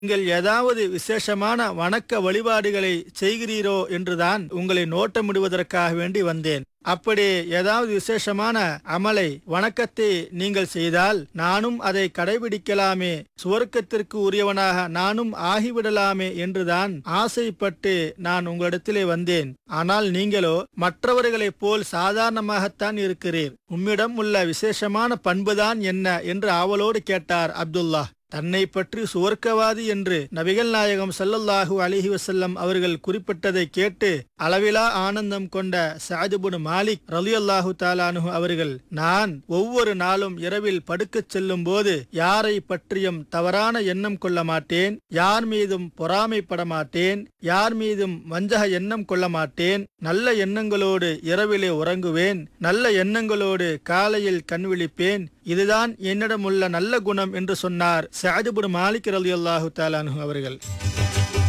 நீங்கள் ஏதாவது விசேஷமான வணக்க வழிபாடுகளை செய்கிறீரோ என்றுதான் உங்களை நோட்டமிடுவதற்காக வேண்டி வந்தேன் அப்படி ஏதாவது விசேஷமான அமலை வணக்கத்தை நீங்கள் செய்தால் நானும் அதை கடைபிடிக்கலாமே சுவர்க்கத்திற்கு உரியவனாக நானும் ஆகிவிடலாமே என்றுதான் ஆசைப்பட்டு நான் உங்களிடத்திலே வந்தேன் ஆனால் நீங்களோ மற்றவர்களைப் போல் சாதாரணமாகத்தான் இருக்கிறீர் உம்மிடம் உள்ள விசேஷமான பண்புதான் என்ன என்று ஆவலோடு கேட்டார் அப்துல்லா தன்னை பற்றி சுவர்க்கவாதி என்று நபிகள் நாயகம் ஸல்லல்லாஹு அலிஹி வசல்லம் அவர்கள் குறிப்பிட்டதை கேட்டு அளவிலா ஆனந்தம் கொண்ட சாதிபுன் மாலிக் ரலியல்லாஹு தாலானு அவர்கள் நான் ஒவ்வொரு நாளும் இரவில் படுக்கச் செல்லும் போது யாரை பற்றியும் தவறான எண்ணம் கொள்ள மாட்டேன் யார் மீதும் பொறாமைப்பட மாட்டேன் யார் மீதும் வஞ்சக எண்ணம் கொள்ள மாட்டேன் நல்ல எண்ணங்களோடு இரவிலே உறங்குவேன் நல்ல எண்ணங்களோடு காலையில் கண் விழிப்பேன் இதுதான் என்னிடமுள்ள நல்ல குணம் என்று சொன்னார் சாதிபுன் மாலிக் ரலியல்லாஹு தாலானு அவர்கள்